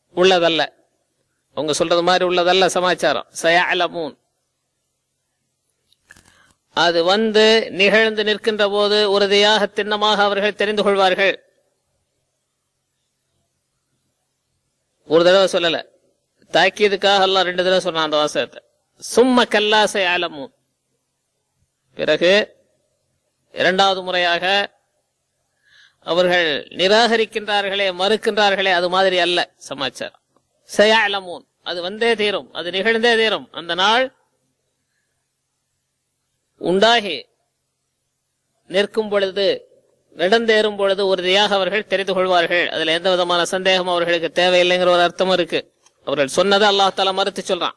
உள்ளதல்ல அவங்க சொல்றது மாதிரி உள்ளதல்ல சமாச்சாரம் சயலமூன் அது வந்து நிகழ்ந்து நிற்கின்ற போது உறுதியாக திண்ணமாக அவர்கள் தெரிந்து கொள்வார்கள் ஒரு தடவை சொல்லல தாக்கியதுக்காக எல்லாம் ரெண்டு தடவை சொன்னான் அந்த வாசகத்தை சும்ம கல்லாசை ஆலமும் பிறகு இரண்டாவது முறையாக அவர்கள் நிராகரிக்கின்றார்களே மறுக்கின்றார்களே அது மாதிரி அல்ல சமாச்சாரம் சயாலமூன் அது வந்தே தீரும் அது நிகழ்ந்தே தீரும் அந்த நாள் உண்டாகி நிற்கும் பொழுது நடந்தேறும் பொழுது உறுதியாக அவர்கள் தெரிந்து கொள்வார்கள் அதுல எந்த விதமான சந்தேகமும் அவர்களுக்கு தேவையில்லைங்கிற ஒரு அர்த்தமும் இருக்கு அவர்கள் சொன்னதை அல்லாஹ் தாலா மறுத்து சொல்றான்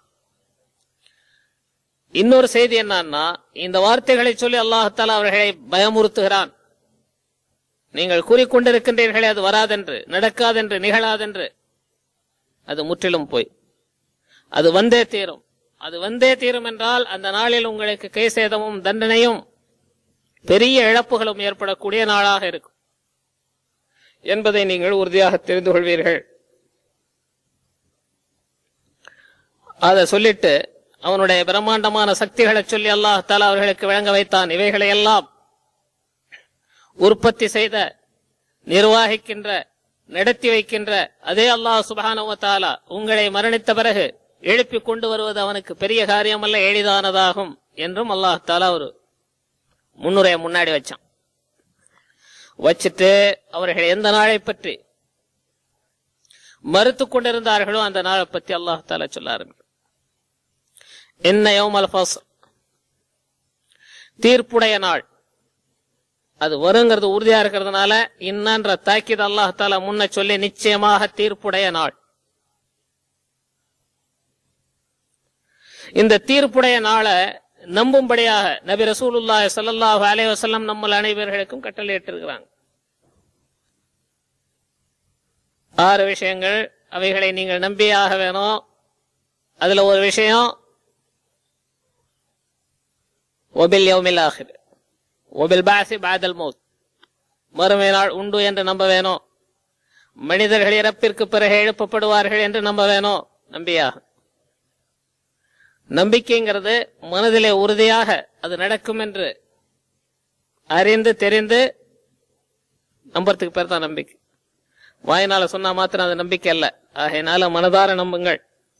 இன்னொரு செய்தி என்னன்னா இந்த வார்த்தைகளை சொல்லி அல்லாஹால அவர்களை பயமுறுத்துகிறான் நீங்கள் கூறிக்கொண்டிருக்கின்றீர்களே அது வராதென்று நடக்காதென்று நிகழாதென்று அது முற்றிலும் போய் அது வந்தே தீரும் அது வந்தே தீரும் என்றால் அந்த நாளில் உங்களுக்கு கை சேதமும் தண்டனையும் பெரிய இழப்புகளும் ஏற்படக்கூடிய நாளாக இருக்கும் என்பதை நீங்கள் உறுதியாக தெரிந்து கொள்வீர்கள் அதை சொல்லிட்டு அவனுடைய பிரம்மாண்டமான சக்திகளை சொல்லி அல்லாஹ் தாலா அவர்களுக்கு வழங்க வைத்தான் இவைகளை எல்லாம் உற்பத்தி செய்த நிர்வாகிக்கின்ற நடத்தி வைக்கின்ற அதே அல்லாஹ் சுபஹானஹு தாலா உங்களை மரணித்த பிறகு எழுப்பி கொண்டு வருவது அவனுக்கு பெரிய காரியம் அல்ல எளிதானதாகும் என்றும் அல்லாஹ் தாலா ஒரு முன்னுரையை முன்னாடி வச்சான் வச்சுட்டு அவர்கள் எந்த நாளை பற்றி மறுத்து கொண்டிருந்தார்களோ அந்த நாளை பத்தி அல்லாஹ் தாலா சொல்ல ஆரம்பிக்கும் என்ன யௌமல் ஃபஸ்ல் தீர்ப்புடைய நாள் அது வருங்கிறது உறுதியா இருக்கிறதுனால இன்னன்ற தாக்கித் அல்லாஹ் தாலா முன்ன சொல்லி நிச்சயமாக தீர்ப்புடைய நாள் இந்த தீர்ப்புடைய நாளை நம்பும்படியாக நபி ரசூலுல்லாஹி ஸல்லல்லாஹு அலைஹி வஸல்லம் நம்ம அனைவர்களுக்கும் கட்டளையிட்டிருக்கிறாங்க ஆறு விஷயங்கள் அவைகளை நீங்கள் நம்பியாக வேணும் அதுல ஒரு விஷயம் ஒபில் யௌமில் ஆஹிர் ஒபில் பாசி பாதல் மௌத் மறுமை நாள் உண்டு என்று நம்ப வேணும் மனிதர்கள் இறப்பிற்கு பிறகு எழுப்பப்படுவார்கள் என்று நம்ப வேணும் நம்பியாக நம்பிக்கைங்கிறது மனதிலே உறுதியாக அது நடக்கும் என்று அறிந்து தெரிந்து நம்புறதுக்கு பேர் தான் நம்பிக்கை வாயினால சொன்னா மாத்திரம் அது நம்பிக்கை அல்ல ஆகையினால மனதார நம்புங்கள்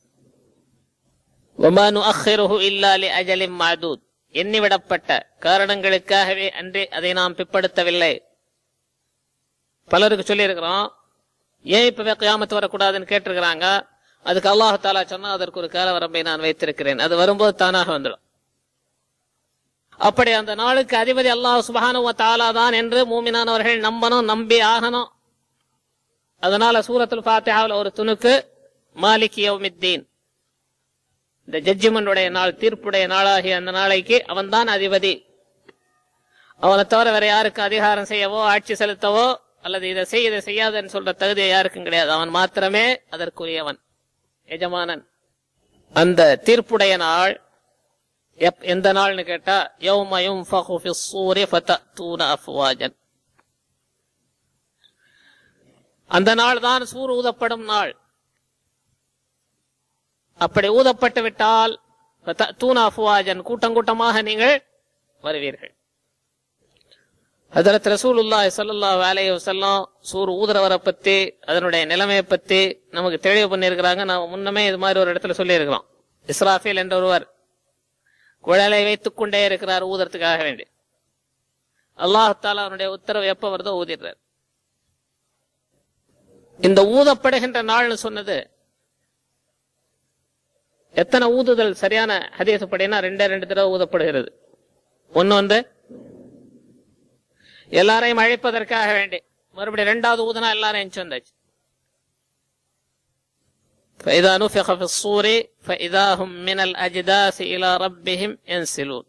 وَمَا نُؤَخِّرُهُ إِلَّا لِأَجَلٍ مَعْدُودٍ எண்ணிவிடப்பட்ட காரணங்களுக்காகவே அன்றே அதை நாம் பிற்படுத்தவில்லை பலருக்கு சொல்லி இருக்கிறோம் ஏன் இப்பவே கியாமத்து வரக்கூடாதுன்னு கேட்டிருக்கிறாங்க அதுக்கு அல்லாஹ் தாலா சொன்னா அதற்கு ஒரு கால வரம்பை நான் வைத்திருக்கிறேன் அது வரும்போது தானாக வந்துடும் அப்படி அந்த நாளுக்கு அதிபதி அல்லாஹ் சுபஹானுவ தாலா தான் என்று மூமினானவர்கள் நம்பணும் நம்பி ஆகணும் அதனால சூரத்துல் ஃபாத்திஹாவில் ஒரு துணுக்கு மாலிக் யௌமித்தீன் இந்த ஜட்ஜ்மெண்டுடைய நாள் தீர்ப்புடைய நாளாகிய அந்த நாளைக்கு அவன்தான் அதிபதி அவனை தவிர வேற யாருக்கும் அதிகாரம் செய்யவோ ஆட்சி செலுத்தவோ அல்லது இதை செய் இதை செய்யாதன்னு சொல்ற தகுதி யாருக்கும் கிடையாது அவன் மாத்திரமே அதற்குரியவன் எஜமானன் அந்த தீர்ப்புடைய நாள் எப்- எந்த நாள்னு கேட்டா யௌம யுன்ஃபகு ஃபிஸ் சூரி ஃபதஅதூன அஃப்வாஜன் அந்த நாள் தான் சூர் ஊதப்படும் நாள் அப்படி ஊதப்பட்டு விட்டால் ஃபதஅதூன அஃப்வாஜன் கூட்டம் கூட்டமாக நீங்கள் வருவீர்கள் ஹதரத் ரசூலுல்லாஹி ஸல்லல்லாஹு அலைஹி வஸல்லம் சூர் ஊதுறவரை பத்தி அதனுடைய நிலைமையை பத்தி நமக்கு தெளிவு பண்ணியிருக்கிறாங்க நாம முன்னமே இது மாதிரி ஒரு இடத்துல சொல்லி இருக்கிறோம் இஸ்ராஃபில் என்ற ஒருவர் குழலை வைத்துக் கொண்டே இருக்கிறார் ஊதுறதுக்காக வேண்டி அல்லாஹ் தாலா அவனுடைய உத்தரவு எப்ப வருதோ ஊதிடுறார் இந்த ஊதப்படுகின்ற நாள்னு சொன்னது எத்தனை ஊதுதல் சரியான ஹதீஸ் படினா ரெண்டே ரெண்டு தடவை ஊதப்படுகிறது ஒன்னு வந்து எல்லாரையும் அழைப்பதற்காக வேண்டி மறுபடியும் ரெண்டாவது ஊதுனா எல்லாரும் எஞ்சி வந்தாச்சு فإذا نفخ في الصور فإذا هم من الأجداث إلى ربهم ينسلون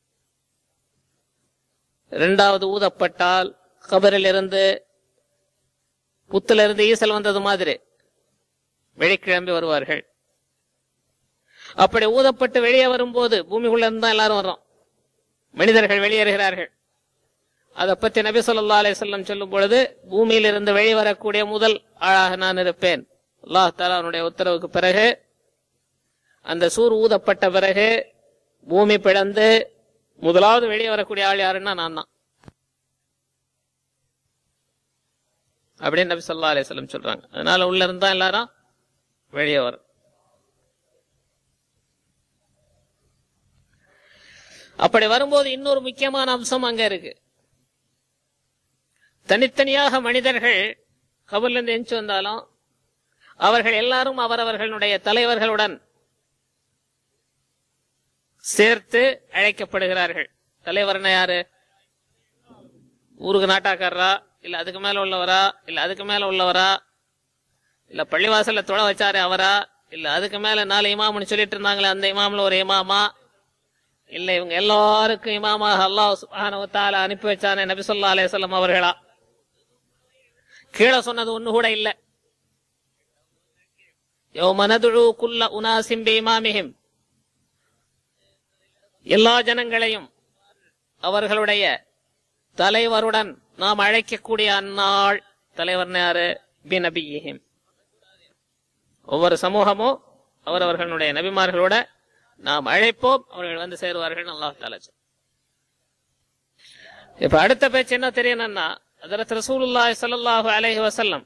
இரண்டாவது ஊதப்பட்டால் கபரில் இருந்து புத்துல இருந்து ஈசல் வந்தது மாதிரி வெளிக்கிளம்பி வருவார்கள் அப்படி ஊதப்பட்டு வெளியே வரும்போது பூமிக்குள்ள இருந்து தான் எல்லாரும் வர்றோம் மனிதர்கள் வெளியேறுகிறார்கள் அதை பத்தி நபி ஸல்லல்லாஹு அலைஹி வஸல்லம் சொல்லும் பொழுது பூமியிலிருந்து வெளிவரக்கூடிய முதல் ஆளாக நான் இருப்பேன் அல்லாஹ் தாலா அவனுடைய உத்தரவுக்கு பிறகு அந்த சூர் ஊதப்பட்ட பிறகு பூமி பிளந்து முதலாவது வெளியே வரக்கூடிய ஆள் யாருன்னா நான் தான் அப்படின்னு நபி சொல்லா அலிஸ்லம் சொல்றாங்க அதனால உள்ள இருந்தா எல்லாரும் வெளியே வரும் அப்படி வரும்போது இன்னொரு முக்கியமான அம்சம் அங்க இருக்கு தனித்தனியாக மனிதர்கள் கபர்ல இருந்து எஞ்சி வந்தாலும் அவர்கள் எல்லாரும் அவரவர்களுடைய தலைவர்களுடன் சேர்த்து அழைக்கப்படுகிறார்கள் தலைவர்னா யாரு ஊருக்கு நாட்டாக்காரரா இல்ல அதுக்கு மேல உள்ளவரா இல்ல அதுக்கு மேல உள்ளவரா இல்ல பள்ளிவாசல்ல தொலை வச்சாரு அவரா இல்ல அதுக்கு மேல நாலு இமாம்னு சொல்லிட்டு இருந்தாங்களே அந்த இமாம்ல ஒரு இமாமா இல்ல இவங்க எல்லாருக்கும் இமாமாக அல்லாஹ் சுப்ஹானஹு வ தஆலா அனுப்பி வச்சானே நபி ஸல்லல்லாஹு அலைஹி வஸல்லம் அவர்களா கீழே சொன்னது ஒண்ணு கூட இல்ல யௌம நதுஉ குல்ல உனாசிம் பிஇமாமிஹிம் எல்லா ஜனங்களையும் அவர்களுடைய தலைவருடன் நாம் அழைக்கக்கூடிய அந்நாள் தலைவர் யாரு பிநபியிஹிம் ஒவ்வொரு சமூகமும் அவரவர்களுடைய நபிமார்களோட நாம் அழைப்போம் அவர்கள் வந்து சேருவார்கள் அல்லாஹ் தாலா சொல்றான். இப்ப அடுத்த பேச்சு என்ன தெரியணும்னா அதற்கு ரசூலுல்லாஹி ஸல்லல்லாஹு அலைஹி வஸல்லம்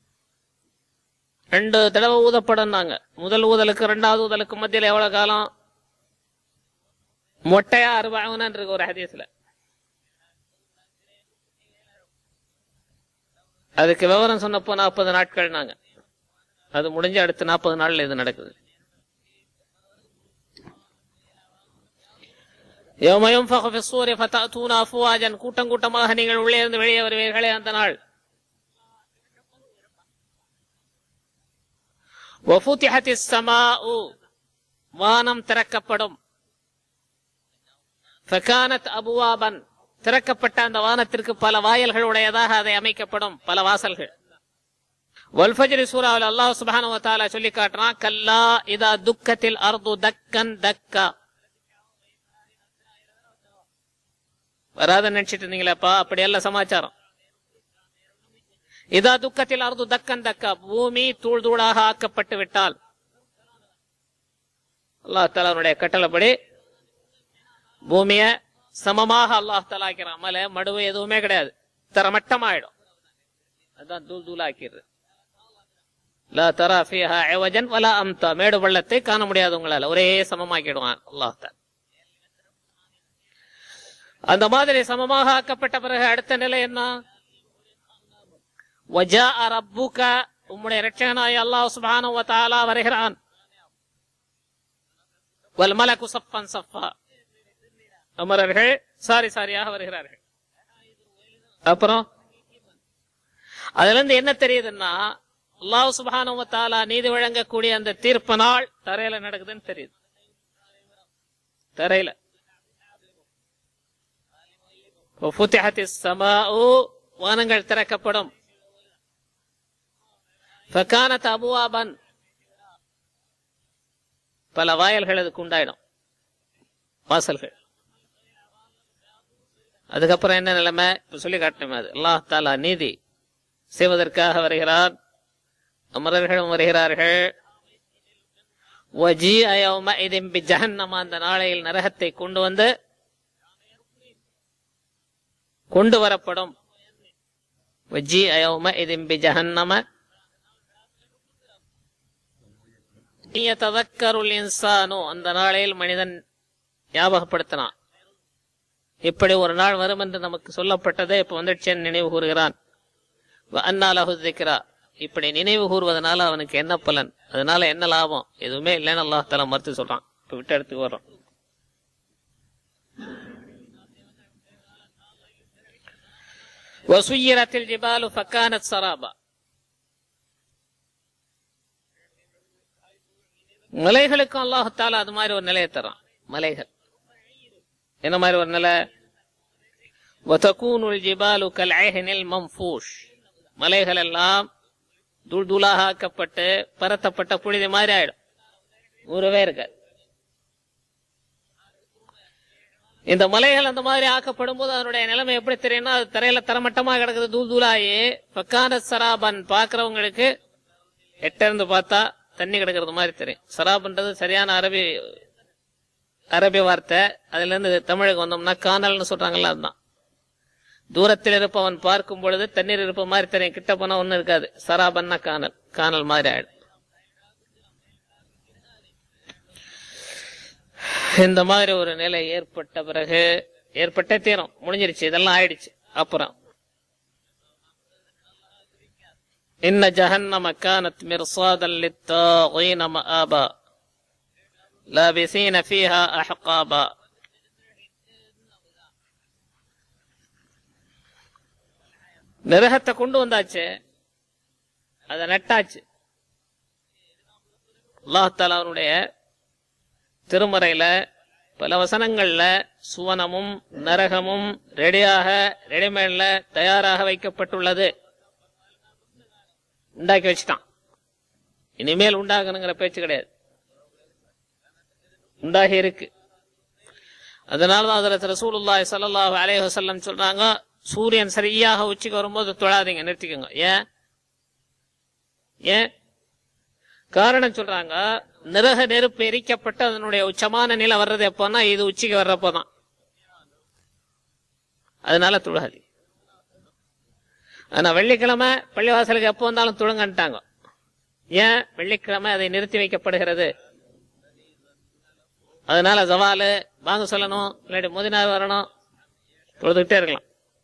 ரெண்டு தடவை ஊதப்படும்னாங்க முதல் ஊதலுக்கு ரெண்டாவது ஊதலுக்கு மத்தியில எவ்வளவு காலம் மொட்டையா அறுபவனன் இருக்கு ஒரு ஹதீஸ்ல அதுக்கு விவரம் சொன்னப்போ நாற்பது நாட்கள் நாங்க அது முடிஞ்சு அடுத்த நாற்பது நாள்ல இது நடக்குது يوم ينفخ في الصور فتأتون أفواجا கூட்டம் கூட்டமாக நீங்கள் உள்ளே இருந்து வெளியே வருவீர்களே அந்த நாள் وفتحت السماء வானம் திறக்கப்படும் فكانت أبوابا திறக்கப்பட்ட அந்த வானத்திற்கு பல வாயல்கள் உடையதாக அதை அமைக்கப்படும் பல வாசல்கள் வல்ஃபஜ்ரி சூராவில் அல்லாஹ் சுப்ஹானஹு வ தஆலா சொல்லி காட்டுறான் கல்லா இதா துக்கத்தில் அர்து தக்கன் தக்கா வராத நினைச்சிட்டு இருந்தீங்களேப்பா அப்படி எல்லாம் சமாச்சாரம் இதா துக்கத்தில் அர்து தக்கன் தக்கா பூமி தூள் தூளாக ஆக்கப்பட்டு விட்டால் அல்லாஹ் தலானுடைய கட்டளைப்படி பூமிய சமமாக அல்லாஹ் தலா ஆக்கிறான் மலை மடுவு எதுவுமே கிடையாது தரமட்டமாயிடும் அதான் தூள் தூளாக்கிறது லா தரா ஃபீஹா இவஜன் வலா அம்தா மேடு பள்ளத்தை காண முடியாது உங்களால ஒரே சமமாக்கிடுவான் அல்லாஹ் தஆலா. அந்த மாதிரி சமமாக ஆக்கப்பட்ட பிறகு அடுத்த நிலை என்ன வஜா ரப்புக உம்முடைய ரட்சகனாய் அல்லாஹ் சுப்ஹானஹு வ தஆலா வருகிறான் வல் மலகு சஃபன் சஃபா அமரர்கள் சாரி சாரியாக வருகிறார்கள் அப்புறம் அதுல இருந்து என்ன தெரியுதுன்னா அல்லாஹ் சுப்ஹானஹு வ தஆலா நீதி வழங்கக்கூடிய அந்த தீர்ப்பு நாள் தரையில நடக்குதுன்னு தெரியுது தரையில وفتحت السماء வானங்கள் திறக்கப்படும் فكانت أبوابا பல வாயல்கள் அதுக்கு உண்டாயிடும் வாசல்கள் அதுக்கப்புறம் என்ன நிலைமை இப்ப சொல்லி காட்டணுமே அது அல்லாஹ் தாலா நீதி செய்வதற்காக வருகிறார் அமரர்களும் வருகிறார்கள் وجيء يومئذ بجهنم அந்த நாளையில் நரகத்தை கொண்டு வந்து கொண்டு வரப்படும் وجيء يومئذ بجهنم يتذكر الإنسان அந்த நாளையில் மனிதன் ஞாபகப்படுத்தினான் இப்படி ஒரு நாள் வரும் என்று நமக்கு சொல்லப்பட்டதே இப்ப வந்துடுச்சேன்னு நினைவு கூறுகிறான் அன்னாலஹு திக்ரா இப்படி நினைவு கூறுவதனால அவனுக்கு என்ன பலன் அதனால என்ன லாபம் எதுவுமே இல்லைன்னு அல்லாஹ் தலா மறுத்து சொல்றான் இப்ப விட்டு எடுத்துக்கு வர்றோம் وسيرت الجبال فكانت سرابا மலைகளுக்கும் அல்லாஹால அது மாதிரி ஒரு நிலையை தரான் மலைகள் என்ன மாதிரி ஒரு நிலை وتكون الجبال كالعهن المنفوش மலைகள் எல்லாம் தூள் தூளாக ஆக்கப்பட்டு பரத்தப்பட்ட புழுதி மாதிரி ஆயிடும் ஊரவே இருக்காது இந்த மலைகள் அந்த மாதிரி ஆக்கப்படும் போது அதனுடைய நிலைமை எப்படி தெரியும்னா அது தரையில தரமட்டமா கிடக்குது தூள் தூளாயி பக்கான சராபன் பாக்குறவங்களுக்கு எட்ட இருந்து பார்த்தா தண்ணி கிடக்கிறது மாதிரி தெரியும் சராப்ன்றது சரியான அரபி அரபி வார்த்தை அதுல இருந்து தமிழுக்கு வந்தோம்னா காணல்னு சொல்றாங்கல்ல அதுதான் தூரத்தில் இருப்பவன் பார்க்கும் பொழுது தண்ணீர் இருப்ப மாதிரி தெரியும் கிட்ட போனா ஒண்ணும் இருக்காது சராபன்னா காணல் காணல் மாதிரி ஆயிடும் இந்த மாதிரி ஒரு நிலை ஏற்பட்ட பிறகு ஏற்பட்டே தீரும் முடிஞ்சிருச்சு இதெல்லாம் ஆயிடுச்சு அப்புறம் இன்ன ஜஹன்னம கானத் மிர்சாதன் லித்தாகீன மஆபா லாபிசீன ஃபீஹா அஹ்காபா நரகத்தை கொண்டு வந்தாச்சு அதை நட்டாச்சு அல்லாஹால அவனுடைய திருமறையில பல வசனங்கள்ல சுவனமும் நரகமும் ரெடியாக ரெடிமேட்ல தயாராக வைக்கப்பட்டுள்ளது உண்டாக்கி வச்சுட்டான் இனிமேல் உண்டாகணுங்கிற பேச்சு கிடையாது உண்டாகி இருக்கு அதனாலதான் அதுல ரசூலுல்லாஹி ஸல்லல்லாஹு அலைஹி வஸல்லம் சொல்றாங்க சூரியன் சரியாக உச்சிக்கு வரும்போது தொழாதீங்க நிறுத்திக்கோங்க ஏன் ஏன் காரணம் சொல்றாங்க நிறக நெருப்பு எரிக்கப்பட்டு அதனுடைய உச்சமான நிலை வர்றது எப்போன்னா இது உச்சிக்கு வர்றப்போதான் அதனால துழாதி ஆனா வெள்ளிக்கிழமை பள்ளிவாசலுக்கு எப்போ வந்தாலும் துழுங்கன்ட்டாங்க ஏன் வெள்ளிக்கிழமை அதை நிறுத்தி வைக்கப்படுகிறது அதனால ஜவாலு வாங்க சொல்லணும் இல்லாட்டி முதினார் வரணும் தொழுதுகிட்டே இருக்கலாம்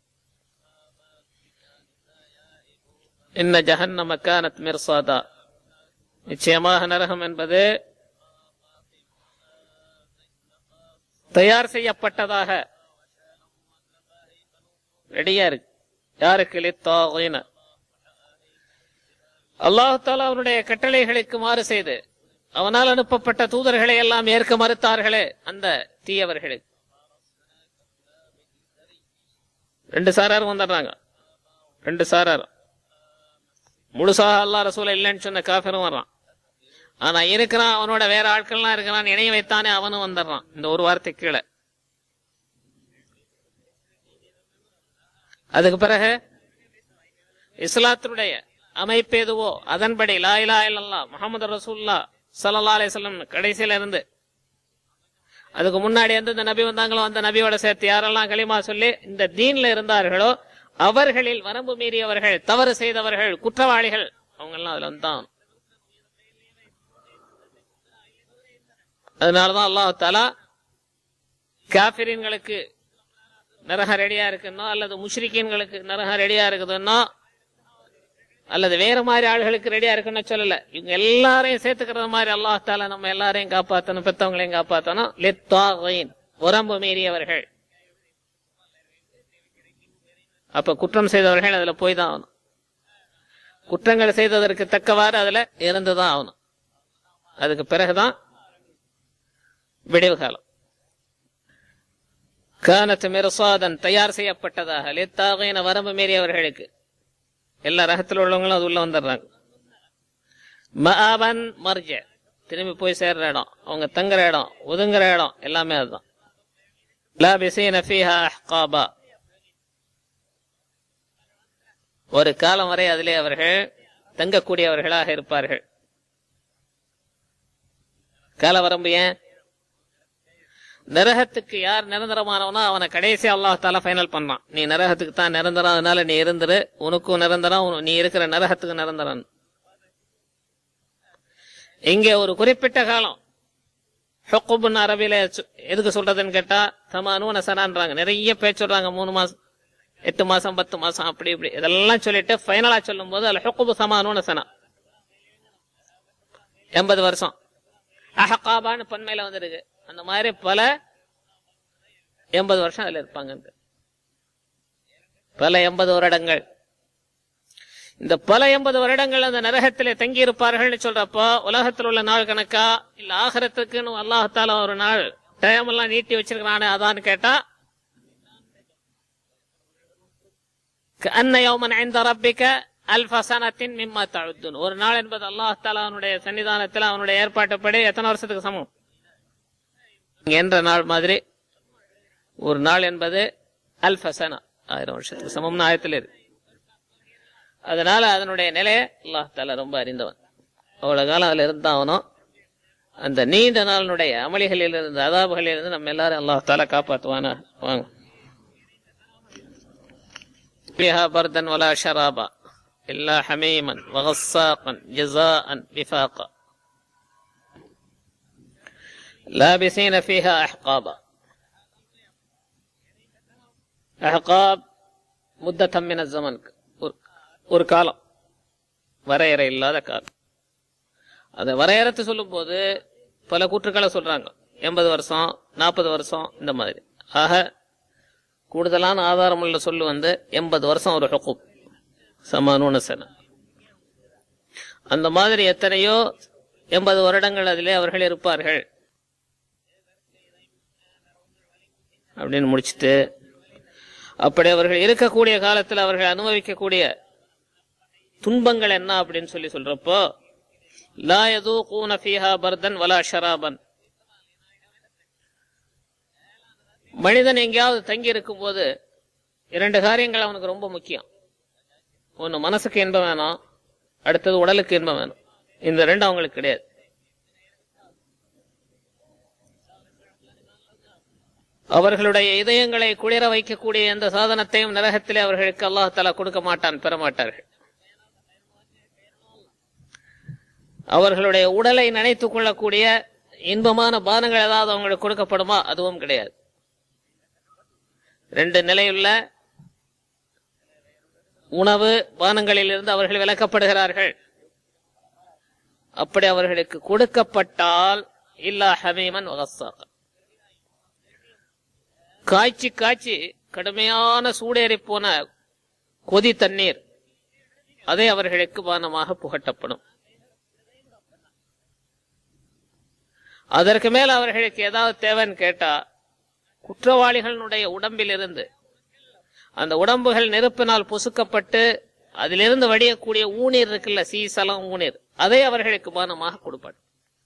இன்ன ஜஹன்னம கானத் மிர்சாதா நிச்சயமாக நரகம் என்பது தயார் செய்யப்பட்டதாக ரெடியா இருக்கு யாருக்கு லித்தாகின அல்லாஹால அவனுடைய கட்டளைகளுக்கு மாறு செய்து அவனால் அனுப்பப்பட்ட தூதர்களை எல்லாம் ஏற்க மறுத்தார்களே அந்த தீயவர்களுக்கு ரெண்டு சாராரும் வந்துடுறாங்க ரெண்டு சாராரும் முழுசாக அல்லா ரசூல இல்லைன்னு சொன்ன காஃபிரும் வர்றான் ஆனா இருக்கிறான் அவனோட வேற ஆட்கள்லாம் இருக்கிறான் இணைய வைத்தானே அவனும் வந்துடுறான் இந்த ஒரு வார்த்தை கீழே அதுக்கு பிறகு இஸ்லாத்தினுடைய அமைப்பு எதுவோ அதன்படி லா இலா இல்லல்லா முகமது ரசூல்லா சல்லா அலிஸ்லம் கடைசியில இருந்து அதுக்கு முன்னாடி வந்து இந்த நபி வந்தாங்களோ அந்த நபியோட சேர்த்து யாரெல்லாம் களிமா சொல்லி இந்த தீன்ல இருந்தார்களோ அவர்களில் வரம்பு மீறியவர்கள் தவறு செய்தவர்கள் குற்றவாளிகள் அவங்க எல்லாம் அதுல வந்தான் அதனாலதான் அல்லாஹ் தாலா காபிரின்களுக்கு நரகம் ரெடியா இருக்குன்னோ அல்லது முஷ்ரிக்கீன்களுக்கு நரகம் ரெடியா இருக்குதுன்னோ அல்லது வேற மாதிரி ஆளுகளுக்கு ரெடியா இருக்குன்னு சொல்லல இவங்க எல்லாரையும் சேர்த்துக்கிறது மாதிரி அல்லாஹ் தாலா நம்ம எல்லாரையும் காப்பாத்தணும் பெத்தவங்களையும் காப்பாத்தணும் லித்தாகின் உரம்பு மீறியவர்கள் அப்ப குற்றம் செய்தவர்கள் அதுல போய் தான் ஆகணும் குற்றங்கள் செய்ததற்கு தக்கவாறு அதுல இருந்துதான் ஆகணும் அதுக்கு பிறகுதான் விடிவு காலம் கானத் மிர்சாதன் தயார் செய்யப்பட்டதாக லித்தாகின வரம்பு மீறியவர்களுக்கு எல்லா ரகத்தில் உள்ளவங்களும் அது உள்ள வந்துடுறாங்க மஆபன் மர்ஜ திரும்பி போய் சேர்ற இடம் அவங்க தங்குற இடம் ஒதுங்குற இடம் எல்லாமே அதுதான் லாபிசீன ஃபீஹா அஹ்காபா ஒரு காலம் வரை அதிலே அவர்கள் தங்கக்கூடியவர்களாக இருப்பார்கள் கால வரம்பு ஏன் நரகத்துக்கு யார் நிரந்தரமானவனோ அவனை கடைசி அல்லாஹ் தாலா ஃபைனல் பண்ணான் நீ நரகத்துக்கு தான் நிரந்தரம் அதனால நீ இருந்துரு உனக்கும் நிரந்தரம் உன- நீ இருக்கிற நரகத்துக்கு நிரந்தரம் இங்கே ஒரு குறிப்பிட்ட காலம் ஹொக்குபுன் அரபில சு- எதுக்கு சொல்றதுன்னு கேட்டா தமானு சனான்றாங்க நிறைய பேர் சொல்றாங்க மூணு மாசம் எட்டு மாசம் பத்து மாசம் அப்படி இப்படி இதெல்லாம் சொல்லிட்டு ஃபைனலா சொல்லும் போது அதுல ஹொக்குபு சமானு சனா எண்பது வருஷம் அஹகாபான்னு பன்மையில வந்திருக்கு அந்த மாதிரி பல எண்பது வருஷம் அதுல இருப்பாங்க பல எண்பது வருடங்கள் இந்த பல எண்பது வருடங்கள் அந்த நரகத்திலே தங்கி இருப்பார்கள்னு சொல்றப்போ உலகத்தில் உள்ள நாள் கணக்கா இல்ல ஆகரத்துக்குன்னு அல்லாஹால ஒரு நாள் டைம் எல்லாம் நீட்டி வச்சிருக்கிறானே அதான்னு கேட்டா அன்ன யௌமன் ஐந்த ரப்பிக்க அல்ஃப சனத்தின் மிம்மா தழுத்துன் ஒரு நாள் என்பது அல்லாஹ் தாலா அவனுடைய சன்னிதானத்தில் அவனுடைய ஏற்பாட்டுப்படி எத்தனை வருஷத்துக்கு சமம் இங்க என்ற நாள் மாதிரி ஒரு நாள் என்பது அல்ஃபசனா ஆயிரம் வருஷத்துக்கு சமம்னு ஆயத்தில் இருக்கு அதனால அதனுடைய நிலையை அல்லாஹ் தாலா ரொம்ப அறிந்தவன் அவ்வளவு காலம் அதுல இருந்தாவனும் அந்த நீண்ட நாளினுடைய அமளிகளில் இருந்து அதாபுகளில் இருந்து நம்ம எல்லாரும் அல்லாஹ் தாலா காப்பாத்துவானா வாங்க فيها بردا ولا شرابا إلا حميما وغساقا جزاء وفاقا لابسين فيها أحقابا أحقاب مدة من الزمن ஒரு- ஒரு காலம் வரையறை இல்லாத காலம் அதை வரையறுத்து சொல்லும்போது பல கூற்றுக்களை சொல்றாங்க எண்பது வருஷம் நாற்பது வருஷம் இந்த மாதிரி ஆக கூடுதலான ஆதாரமுள்ள சொல்லு வந்து எண்பது வருஷம் ஒரு ஹுக்கூப் சமானூன சன அந்த மாதிரி எத்தனையோ எண்பது வருடங்கள் அதிலே அவர்கள் இருப்பார்கள் அப்படின்னு முடிச்சிட்டு அப்படி அவர்கள் இருக்கக்கூடிய காலத்தில் அவர்கள் அனுபவிக்கக்கூடிய துன்பங்கள் என்ன அப்படின்னு சொல்லி சொல்றப்போ லா யதூகூன ஃபீஹா பர்தன் வலா ஷராபன் மனிதன் எங்கேயாவது தங்கி இருக்கும் போது இரண்டு காரியங்கள் அவனுக்கு ரொம்ப முக்கியம் ஒன்னு மனசுக்கு இன்பம் வேணும் அடுத்தது உடலுக்கு இன்பம் வேணும் இந்த ரெண்டு அவங்களுக்கு கிடையாது அவர்களுடைய இதயங்களை குளிர வைக்கக்கூடிய எந்த சாதனத்தையும் நரகத்திலே அவர்களுக்கு அல்லாஹ் தலா கொடுக்க மாட்டான் பெற மாட்டார்கள் அவர்களுடைய உடலை நினைத்துக் கொள்ளக்கூடிய இன்பமான பானங்கள் ஏதாவது அவங்களுக்கு கொடுக்கப்படுமா அதுவும் கிடையாது ரெண்டு நிலையுள்ள உணவு பானங்களிலிருந்து அவர்கள் விலக்கப்படுகிறார்கள் அப்படி அவர்களுக்கு கொடுக்கப்பட்டால் இல்லா ஹமீமன் வகசாக காய்ச்சி காய்ச்சி கடுமையான சூடேறி போன கொதி தண்ணீர் அதை அவர்களுக்கு பானமாக புகட்டப்படும் அதற்கு மேல் அவர்களுக்கு ஏதாவது தேவைன்னு கேட்டா குற்றவாளிகளுடைய உடம்பிலிருந்து அந்த உடம்புகள் நெருப்பினால் பொசுக்கப்பட்டு அதிலிருந்து வடியக்கூடிய ஊநீர் இருக்குல்ல சீசலம் ஊநீர் அதை அவர்களுக்கு பானமாக கொடுப்பார்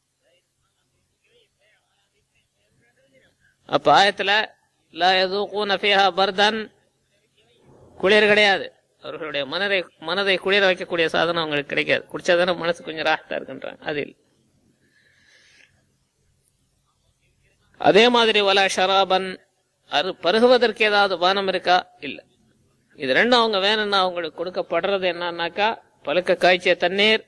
அப்ப ஆயத்துல லா யதூகூன ஃபீஹா பர்தன் குளிர் கிடையாது அவர்களுடைய மனதை மனதை குளிர வைக்கக்கூடிய சாதனம் அவங்களுக்கு கிடைக்காது குடிச்சாதானே மனசு கொஞ்சம் ராகத்தா இருக்குன்றாங்க அது இல்லை அதே மாதிரி வலா ஷராபன் அரு பருகுவதற்கு ஏதாவது பானம் இருக்கா இல்ல இது ரெண்டும் அவங்க வேணும்னா அவங்களுக்கு கொடுக்கப்படுறது என்னன்னாக்கா பழுக்க காய்ச்சிய தண்ணீர்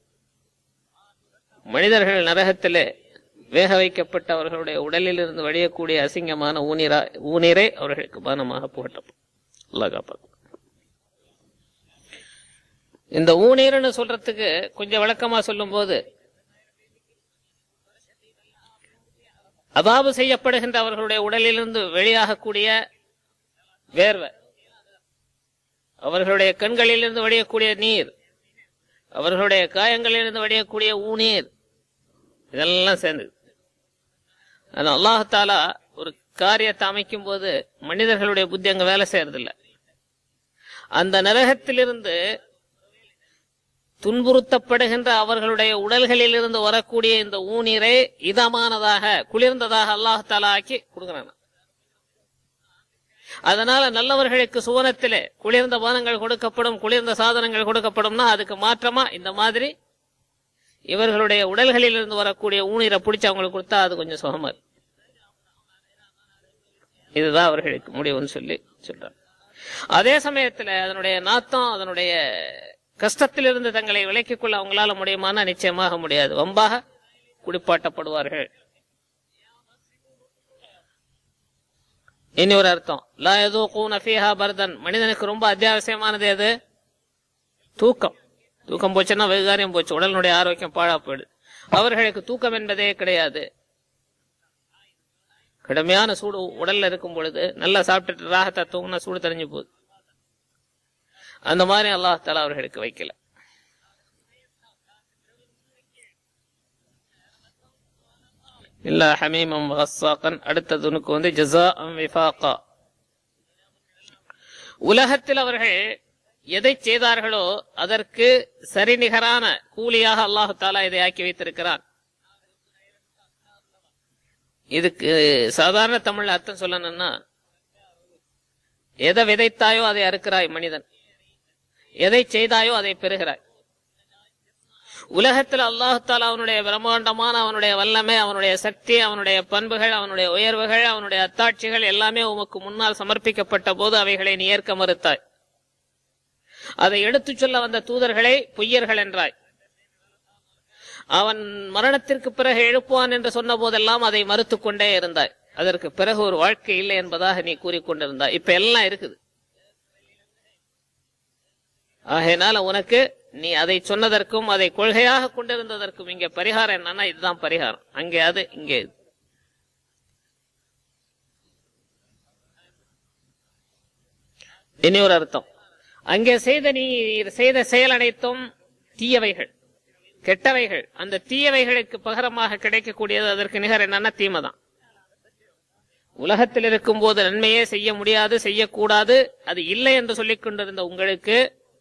மனிதர்கள் நரகத்திலே வேக வைக்கப்பட்ட அவர்களுடைய உடலில் இருந்து வழியக்கூடிய அசிங்கமான ஊனீரா ஊனீரை அவர்களுக்கு பானமாக புகட்டப்படும் அல்லாஹ் காப்பாத்து இந்த ஊனீர்னு சொல்றதுக்கு கொஞ்சம் விளக்கமா சொல்லும்போது அபாபு செய்யப்படுகின்ற அவர்களுடைய உடலிலிருந்து வெளியாகக்கூடிய வேர்வை அவர்களுடைய கண்களிலிருந்து வடியக்கூடிய நீர் அவர்களுடைய காயங்களிலிருந்து வடியக்கூடிய ஊநீர் இதெல்லாம் சேர்ந்து ஆனா அல்லாஹாலா ஒரு காரியத்தை அமைக்கும் போது மனிதர்களுடைய புத்தி அங்க வேலை செய்யறதில்ல அந்த நரகத்திலிருந்து துன்புறுத்தப்படுகின்ற அவர்களுடைய உடல்களில் இருந்து வரக்கூடிய இந்த ஊநீரை இதமானதாக குளிர்ந்ததாக அல்லாஹாலா ஆக்கி கொடுக்கிறான் அதனால நல்லவர்களுக்கு சுவனத்திலே குளிர்ந்த பானங்கள் கொடுக்கப்படும் குளிர்ந்த சாதனங்கள் கொடுக்கப்படும்னா அதுக்கு மாற்றமா இந்த மாதிரி இவர்களுடைய உடல்களில் இருந்து வரக்கூடிய ஊநீரை பிடிச்சு அவங்களுக்கு கொடுத்தா அது கொஞ்சம் சுகமா இருக்கும். இதுதான் அவர்களுக்கு முடிவுன்னு சொல்லி சொல்றாங்க அதே சமயத்துல அதனுடைய நாத்தம் அதனுடைய கஷ்டத்திலிருந்து தங்களை விலக்கிக் கொள்ள அவங்களால முடியுமானா நிச்சயமாக முடியாது வம்பாக குடிப்பாட்டப்படுவார்கள் இனி ஒரு அர்த்தம் லா யதூகூன ஃபீஹா பர்தன் மனிதனுக்கு ரொம்ப அத்தியாவசியமானது எது தூக்கம் தூக்கம் போச்சுன்னா வெகுகாரியம் போச்சு உடலினுடைய ஆரோக்கியம் பாழா போயிடுது அவர்களுக்கு தூக்கம் என்பதே கிடையாது கடுமையான சூடு உடல்ல இருக்கும் பொழுது நல்லா சாப்பிட்டுட்டு ராகத்தை தூங்கினா சூடு தெரிஞ்சு போகுது அந்த மாதிரி அல்லாஹ் தாலா அவர்களுக்கு வைக்கல இல்ல ஹமீமம் வஸ்ஸாகன் அடுத்த துணுக்கு வந்து ஜஸா விஃபாகா உலகத்தில் அவர்கள் எதை செய்தார்களோ அதற்கு சரிநிகரான கூலியாக அல்லாஹு தாலா இதை ஆக்கி வைத்திருக்கிறான் இதுக்கு சாதாரண தமிழ்ல அர்த்தம் சொல்லணும்னா எதை விதைத்தாயோ அதை அறுக்கிறாய் மனிதன் எதை செய்தாயோ அதை பெறுகிறாய் உலகத்தில் அல்லாஹால அவனுடைய பிரம்மாண்டமான அவனுடைய வல்லமை அவனுடைய சக்தி அவனுடைய பண்புகள் அவனுடைய உயர்வுகள் அவனுடைய அத்தாட்சிகள் எல்லாமே உமக்கு முன்னால் சமர்ப்பிக்கப்பட்ட போது அவைகளை நீ ஏற்க மறுத்தாய் அதை எடுத்துச் சொல்ல வந்த தூதர்களை பொய்யர்கள் என்றாய் அவன் மரணத்திற்கு பிறகு எழுப்புவான் என்று சொன்ன போதெல்லாம் அதை மறுத்துக் கொண்டே இருந்தாய் அதற்கு பிறகு ஒரு வாழ்க்கை இல்லை என்பதாக நீ கூறிக்கொண்டிருந்தாய் இப்ப எல்லாம் இருக்குது ஆகையினால உனக்கு நீ அதை சொன்னதற்கும் அதை கொள்கையாக கொண்டிருந்ததற்கும் இங்க பரிகாரம் என்னன்னா இதுதான் பரிகாரம் அங்கே அது இங்கே இது. இனி ஒரு அர்த்தம் அங்கே செய்த நீ செய்த செயல் அனைத்தும் தீயவைகள் கெட்டவைகள் அந்த தீயவைகளுக்கு பகரமாக கிடைக்கக்கூடியது அதற்கு நிகர் என்னன்னா தீமை தான் உலகத்தில் இருக்கும் போது நன்மையே செய்ய முடியாது செய்யக்கூடாது அது இல்லை என்று சொல்லிக் கொண்டிருந்த உங்களுக்கு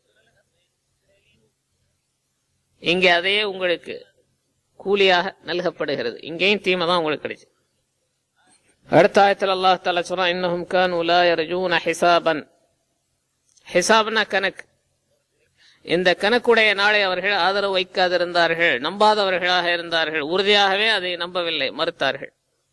இங்கே அதே உங்களுக்கு கூலியாக நல்கப்படுகிறது இங்கேயும் தீமை தான் உங்களுக்கு கிடைச்சு அடுத்த ஆயத்தில் அல்லாஹ் தாலா சொல்றான் இன்னஹும் கான் உலா யர்ஜூன ஹிசாபன் ஹிசாப்னா கணக்கு இந்த கணக்குடைய நாளை அவர்கள் ஆதரவு வைக்காதிருந்தார்கள் நம்பாதவர்களாக இருந்தார்கள் உறுதியாகவே அதை நம்பவில்லை மறுத்தார்கள்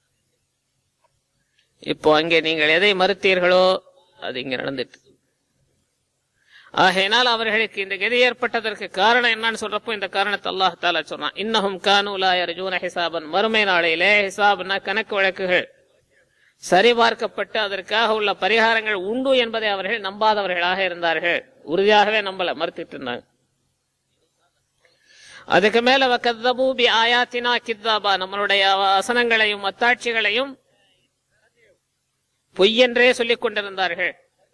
இப்போ அங்கே நீங்கள் எதை மறுத்தீர்களோ அது இங்க நடந்துட்டு ஆகையினால் அவர்களுக்கு இந்த கதி ஏற்பட்டதற்கு காரணம் என்னன்னு சொல்றப்போ இந்த காரணத்தை அல்லாஹ் தாலா சொன்னான் இன்னஹும் கானு லா யர்ஜூன ஹிசாபன் மறுமை நாளையிலே ஹிசாப்னா கணக்கு வழக்குகள் சரிபார்க்கப்பட்டு அதற்காக உள்ள பரிகாரங்கள் உண்டு என்பதை அவர்கள் நம்பாதவர்களாக இருந்தார்கள் உறுதியாகவே நம்பல மறுத்துட்டு இருந்தாங்க அதுக்கு மேல வக்கத்தபூ பி ஆயாத்தினா கித்தாபா நம்மளுடைய வசனங்களையும் அத்தாட்சிகளையும் பொய்யென்றே சொல்லிக் கொண்டிருந்தார்கள்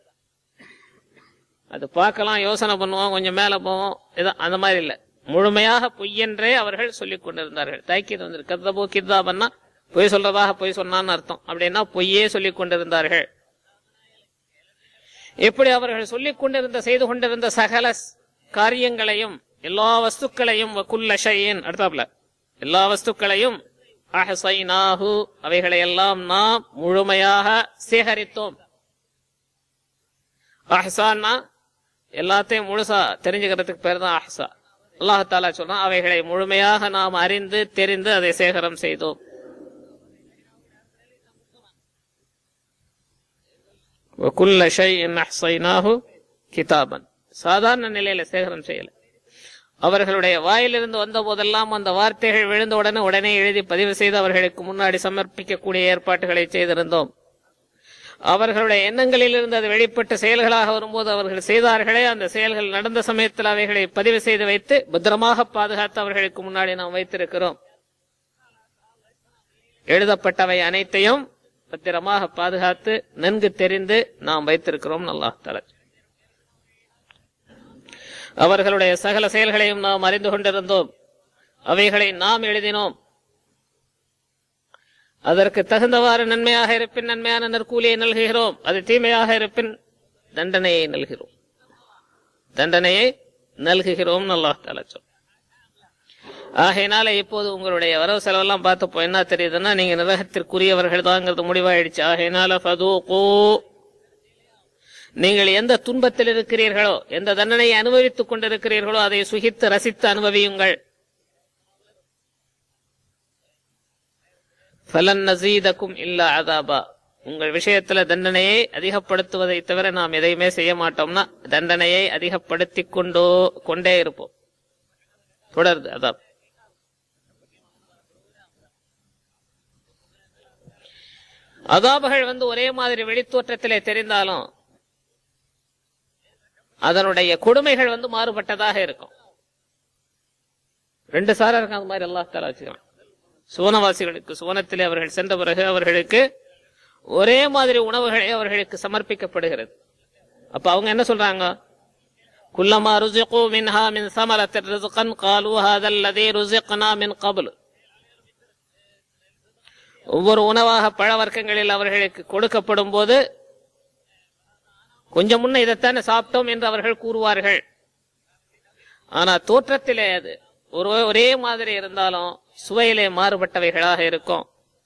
அது பார்க்கலாம் யோசனை பண்ணுவோம் கொஞ்சம் மேல போவோம் இது அந்த மாதிரி இல்ல முழுமையாக பொய்யென்றே அவர்கள் சொல்லிக் கொண்டிருந்தார்கள் தைக்கிது வந்து கத்தபோ கித்தாபன்னா பொய் சொல்றதாக பொய் சொன்னான்னு அர்த்தம் அப்படின்னா பொய்யே சொல்லிக் கொண்டிருந்தார்கள் எப்படி அவர்கள் சொல்லிக் கொண்டிருந்த செய்து கொண்டிருந்த சகல ஸ்- காரியங்களையும் எல்லா வஸ்துக்களையும் வகுல்ல ஷையின் அடுத்தாப்ல எல்லா வஸ்துக்களையும் அஹ்சைனாஹு அவைகளை எல்லாம் நாம் முழுமையாக சேகரித்தோம் அஹ்சான்னா எல்லாத்தையும் முழுசா தெரிஞ்சுக்கிறதுக்கு பேர் தான் அஹ்சா அல்லாஹாலா சொல்றான் அவைகளை முழுமையாக நாம் அறிந்து தெரிந்து அதை சேகரம் செய்தோம் وكل شيء أحصيناه கிதாபன் சாதாரண நிலையில சேகரம் செய்யல அவர்களுடைய வாயிலிருந்து வந்த போதெல்லாம் அந்த வார்த்தைகள் விழுந்த உடனே உடனே எழுதி பதிவு செய்து அவர்களுக்கு முன்னாடி சமர்ப்பிக்கக்கூடிய ஏற்பாட்டுகளை செய்திருந்தோம் அவர்களுடைய எண்ணங்களிலிருந்து அது வெளிப்பட்ட செயல்களாக வரும்போது அவர்கள் செய்தார்களே அந்த செயல்கள் நடந்த சமயத்தில் அவைகளை பதிவு செய்து வைத்து பத்திரமாக பாதுகாத்து அவர்களுக்கு முன்னாடி நாம் வைத்திருக்கிறோம் எழுதப்பட்டவை அனைத்தையும் பத்திரமாக பாதுகாத்து நன்கு தெரிந்து நாம் வைத்திருக்கிறோம் அல்லாஹ் தலா அவர்களுடைய சகல செயல்களையும் நாம் அறிந்து கொண்டிருந்தோம் அவைகளை நாம் எழுதினோம் அதற்கு தகுந்தவாறு நன்மையாக இருப்பின் நன்மையான நற்கூலியை நல்குகிறோம் அது தீமையாக இருப்பின் தண்டனையை நல்கிறோம் தண்டனையை நல்குகிறோம் அல்லாஹ் தஆலா சொல் ஆகையினால இப்போது உங்களுடைய வரவு செலவெல்லாம் பார்த்தப்போ என்ன தெரியுதுன்னா நீங்க நரகத்திற்குரியவர்கள் தாங்கிறது முடிவாயிடுச்சு ஆகையினால ஃபதூகு நீங்கள் எந்த துன்பத்தில் இருக்கிறீர்களோ எந்த தண்டனையை அனுபவித்துக் கொண்டிருக்கிறீர்களோ அதை சுகித்து ரசித்து அனுபவியுங்கள் ஃபலன் நசீதக்கும் இல்லா அதாபா உங்கள் விஷயத்துல தண்டனையை அதிகப்படுத்துவதை தவிர நாம் எதையுமே செய்ய மாட்டோம்னா தண்டனையை அதிகப்படுத்திக் கொண்டோ கொண்டே இருப்போம் தொடருது அதான் அதாபுகள் வந்து ஒரே மாதிரி வெளித்தோற்றத்திலே தெரிந்தாலும் அதனுடைய கொடுமைகள் வந்து மாறுபட்டதாக இருக்கும் ரெண்டு சாரா இருக்கும் அந்த மாதிரி அல்லாஹ் தாலா வச்சுக்கலாம் சுவனவாசிகளுக்கு சுவனத்திலே அவர்கள் சென்ற பிறகு அவர்களுக்கு ஒரே மாதிரி உணவுகளே அவர்களுக்கு சமர்ப்பிக்கப்படுகிறது அப்ப அவங்க என்ன சொல்றாங்க குல்லமா ருசிகு மின்ஹா மின் சமரத்தின் ரிஸ்கன் காலு ஹாதல்லதே ருசிக்னா மின் கபுல் ஒவ்வொரு உணவாக பழ வர்க்கங்களில் அவர்களுக்கு கொடுக்கப்படும் போது கொஞ்சம் முன்ன இதைத்தானே சாப்பிட்டோம் என்று அவர்கள் கூறுவார்கள் ஆனா தோற்றத்திலே அது ஒரு ஒரே மாதிரி இருந்தாலும் சுவையிலே மாறுபட்டவைகளாக இருக்கும்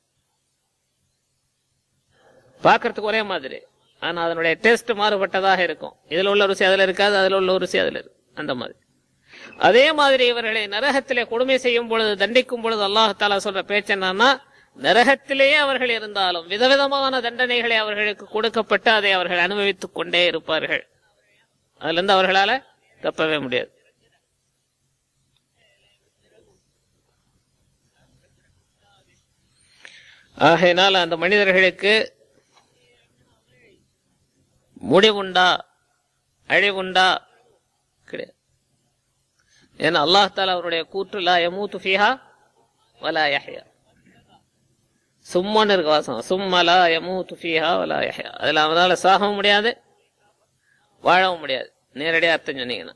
பார்க்கறதுக்கு ஒரே மாதிரி ஆனா அதனுடைய டேஸ்ட் மாறுபட்டதாக இருக்கும் இதுல உள்ள ருசி அதுல இருக்காது அதுல உள்ள ருசி அதுல இருக்கு அந்த மாதிரி அதே மாதிரி இவர்களை நரகத்திலே கொடுமை செய்யும் பொழுது தண்டிக்கும் பொழுது அல்லாஹ் தாலா சொல்ற பேச்சு என்னன்னா நரகத்திலேயே அவர்கள் இருந்தாலும் விதவிதமான தண்டனைகளை அவர்களுக்கு கொடுக்கப்பட்டு அதை அவர்கள் அனுபவித்துக் கொண்டே இருப்பார்கள் அதுல இருந்து அவர்களால தப்பவே முடியாது ஆகையினால் அந்த மனிதர்களுக்கு முடிவுண்டா அழிவுண்டா கிடையாது ஏன்னா அல்லாஹ் தாலா அவருடைய கூற்று லா யமூத்து ஃபீஹா வலா யஹ்யா சும்மன்னு இருக்கு வாசம் சும்ம லா யமூத்து ஃபீஹா வலா யஹ்யா அதுல அவனால சாகவும் முடியாது வாழவும் முடியாது நேரடியா அர்த்தம் சொன்னீங்கன்னா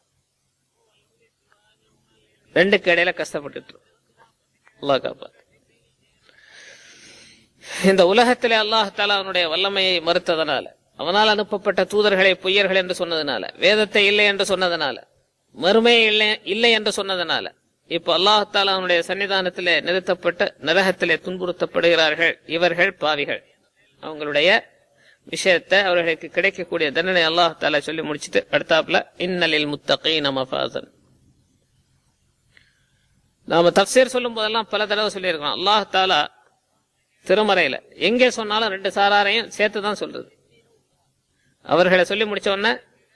ரெண்டுக்கு இடையில கஷ்டப்பட்டுட்டு இருக்கு. அல்லாஹ் காப்பாத்து இந்த உலகத்திலே அல்லாஹ் தாலா அவனுடைய வல்லமையை மறுத்ததனால அவனால் அனுப்பப்பட்ட தூதர்களை பொய்யர்கள் என்று சொன்னதனால வேதத்தை இல்லை என்று சொன்னதனால மறுமை இல்லை இல்லை என்று சொன்னதனால இப்போ அல்லாஹ் தாலா அவனுடைய சன்னிதானத்திலே நிறுத்தப்பட்டு நரகத்திலே துன்புறுத்தப்படுகிறார்கள் இவர்கள் பாவிகள் அவங்களுடைய விஷயத்தை அவர்களுக்கு கிடைக்கக்கூடிய தண்டனை அல்லாஹ் தாலா சொல்லி முடிச்சிட்டு அடுத்தாப்புல இன்னலில் முத்தகீன மஃபாசன் நாம தப்சீர் சொல்லும் போதெல்லாம் பல தடவை சொல்லியிருக்கோம் அல்லாஹ் தாலா திருமறையில எங்கே சொன்னாலும் ரெண்டு சாராரையும் சேர்த்து தான் சொல்றது அவர்களை சொல்லி முடிச்ச உடனே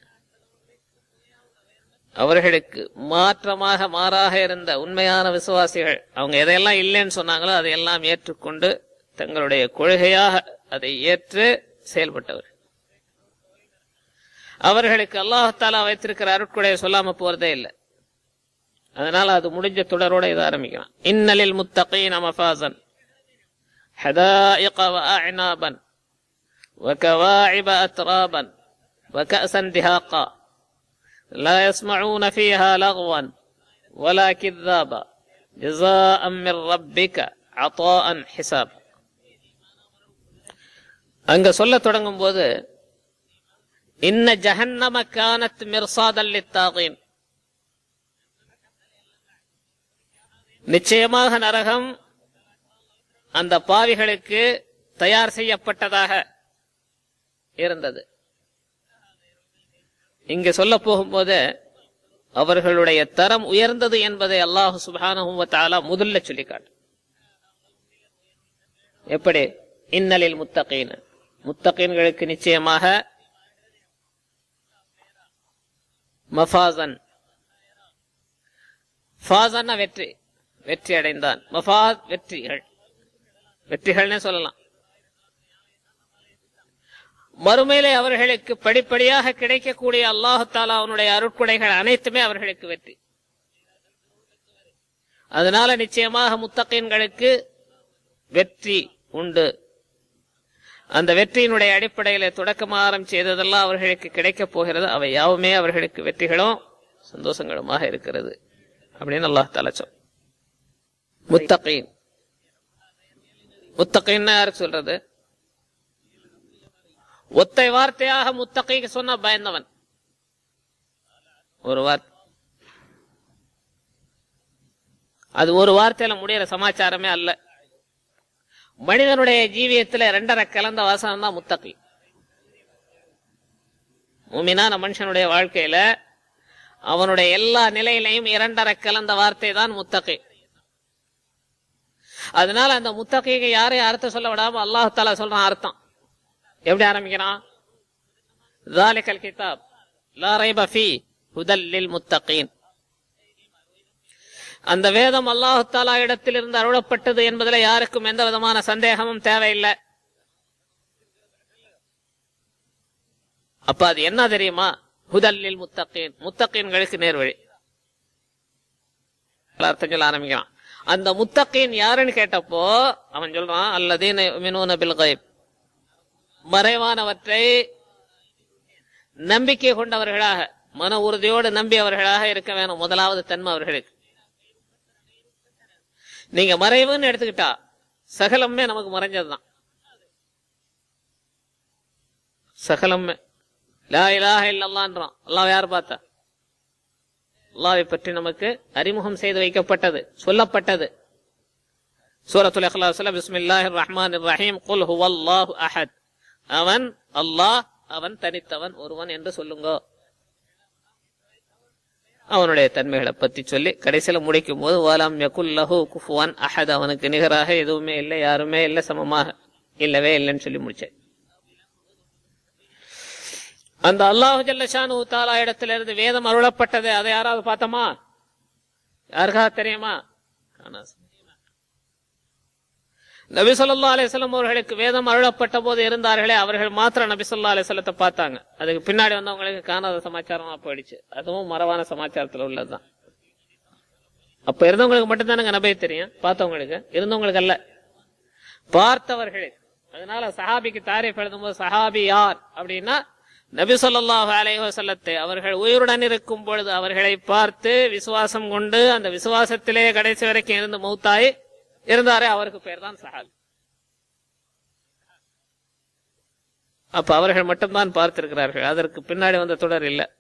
அவர்களுக்கு மாற்றமாக மாறாக இருந்த உண்மையான விசுவாசிகள் அவங்க எதையெல்லாம் இல்லைன்னு சொன்னாங்களோ அதையெல்லாம் ஏற்றுக்கொண்டு தங்களுடைய கொள்கையாக அதை ஏற்று செயல்பட்டவர் அவர்களுக்கு அல்லாஹாலா வைத்திருக்கிற அருட்கொடையை சொல்லாம போறதே இல்லை அதனால அது முடிஞ்ச தொடரோட இதை ஆரம்பிக்கலாம் இன்னலில் முத்தகீன மஃபாசன் حدائق وأعنابا وكواعب أترابا وكأسا دهاقا لا يسمعون فيها لغوا ولا كذابا جزاء من ربك عطاء حسابا அங்க சொல்ல தொடங்கும் போது இன்ன ஜஹன்னம கானத் மிர்சாதல் லித்தாகீன் நிச்சயமாக நரகம் அந்த பாவிகளுக்கு தயார் செய்யப்பட்டதாக இருந்தது இங்கு சொல்ல போகும்போது அவர்களுடைய தரம் உயர்ந்தது என்பதை அல்லாஹு சுபானுவத்தாலா முதல்ல சொல்லி காட்டு எப்படி இன்னலில் முத்தகீன் முத்தகீன்களுக்கு நிச்சயமாக மஃபாசன் ஃபாசன்னா வெற்றி வெற்றி அடைந்தான் மஃபாத் வெற்றிகள் வெற்றிகள்னே சொல்லலாம் மறுமையிலே அவர்களுக்கு படிப்படியாக கிடைக்கக்கூடிய அல்லாஹு தாலா அவனுடைய அருட்கொடைகள் அனைத்துமே அவர்களுக்கு வெற்றி அதனால நிச்சயமாக முத்தகீன்களுக்கு வெற்றி உண்டு அந்த வெற்றியினுடைய அடிப்படையில தொடக்கமாரம் செய்ததெல்லாம் அவர்களுக்கு கிடைக்கப் போகிறது அவை யாவுமே அவர்களுக்கு வெற்றிகளும் சந்தோஷங்களுமாக இருக்கிறது அப்படின்னு அல்லாஹ் தாலா சொல் முத்தகீன் முத்தகைன்னா யாருக்கு சொல்றது ஒத்தை வார்த்தையாக முத்தகைக்கு சொன்ன பயந்தவன் ஒரு வார்த்தை அது ஒரு வார்த்தையில முடியற சமாச்சாரமே அல்ல மனிதனுடைய ஜீவியத்துல ரெண்டரை கலந்த வாசனம் தான் முத்தகை உமினான மனுஷனுடைய வாழ்க்கையில அவனுடைய எல்லா நிலையிலையும் இரண்டரை கலந்த வார்த்தை தான் முத்தகை அதனால அந்த முத்தகைக்கு யாரையும் அர்த்தம் சொல்ல விடாம அல்லாஹால சொல்றான் அர்த்தம் எப்படி ஆரம்பிக்கிறான் ذلك الكتاب لا ريب فيه هدى للمتقين அந்த வேதம் அல்லாஹு தாலா இடத்திலிருந்து அருளப்பட்டது என்பதில் யாருக்கும் எந்த விதமான சந்தேகமும் தேவையில்லை அப்ப அது என்ன தெரியுமா ஹுதல்லில் முத்தகீன் முத்தகீன்களுக்கு நேர்வழி அர்த்தம் சொல்ல ஆரம்பிக்கிறான் அந்த முத்தகீன் யாருன்னு கேட்டப்போ அவன் சொல்றான் அல்லதீன யுமினூன பில் கைப் மறைவானவற்றை நம்பிக்கை கொண்டவர்களாக மன உறுதியோடு நம்பியவர்களாக இருக்க வேணும் முதலாவது தன்மை அவர்களுக்கு நீங்க மறைவுன்னு எடுத்துக்கிட்டா சகலமே நமக்கு மறைஞ்சதுதான் சகலமே லா இலாஹ இல்லல்லான்றான் அல்லாஹ் யார் பார்த்தா அல்லாவை பற்றி நமக்கு அறிமுகம் செய்து வைக்கப்பட்டது சொல்லப்பட்டது சூரத்துல் இஹ்லாஸ்ல பிஸ்மில்லாஹிர் ரஹ்மானிர் ரஹீம் குல் ஹுவல்லாஹு அஹத் அவன் அல்லாஹ் அவன் தனித்தவன் ஒருவன் என்று சொல்லுங்க அவனுடைய தன்மைகளை பத்தி சொல்லி கடைசியில முடிக்கும் போது வாலாம் யகுல் லஹு குஃபுவான் அஹத் அவனுக்கு நிகராக எதுவுமே இல்லை யாருமே இல்லை சமமாக இல்லவே இல்லைன்னு சொல்லி முடிச்சேன் அந்த அல்லாஹு ஜல்லஷானு தாலா இடத்துல இருந்து வேதம் அருளப்பட்டது அதை யாராவது பார்த்தோமா யாருக்காவது தெரியுமா காணாது. நபி ஸல்லல்லாஹு அலைஹி வஸல்லம் அவர்களுக்கு வேதம் அருளப்பட்ட போது இருந்தார்களே அவர்கள் மாத்திரம் நபி ஸல்லல்லாஹு அலைஹி வஸல்லத்தை பார்த்தாங்க அதுக்கு பின்னாடி வந்தவங்களுக்கு காணாத சமாச்சாரமா போயிடுச்சு அதுவும் மரவான சமாச்சாரத்துல உள்ளதுதான் அப்ப இருந்தவங்களுக்கு மட்டும்தானுங்க நபை தெரியும் பார்த்தவங்களுக்கு இருந்தவங்களுக்கு அல்ல பார்த்தவர்களே அதனால சஹாபிக்கு தாரீஃப் எழுதும்போது சஹாபி யார் அப்படின்னா நபி ஸல்லல்லாஹு அலைஹி வஸல்லத்தை அவர்கள் உயிருடன் இருக்கும் பொழுது அவர்களை பார்த்து விசுவாசம் கொண்டு அந்த விசுவாசத்திலே கடைசி வரைக்கும் இருந்து மௌத்தாய் இருந்தாரே அவருக்கு பேர் தான் சஹாபி அப்ப அவர்கள் மட்டும்தான் பார்த்திருக்கிறார்கள் அதற்கு பின்னாடி வந்த தொடர் இல்ல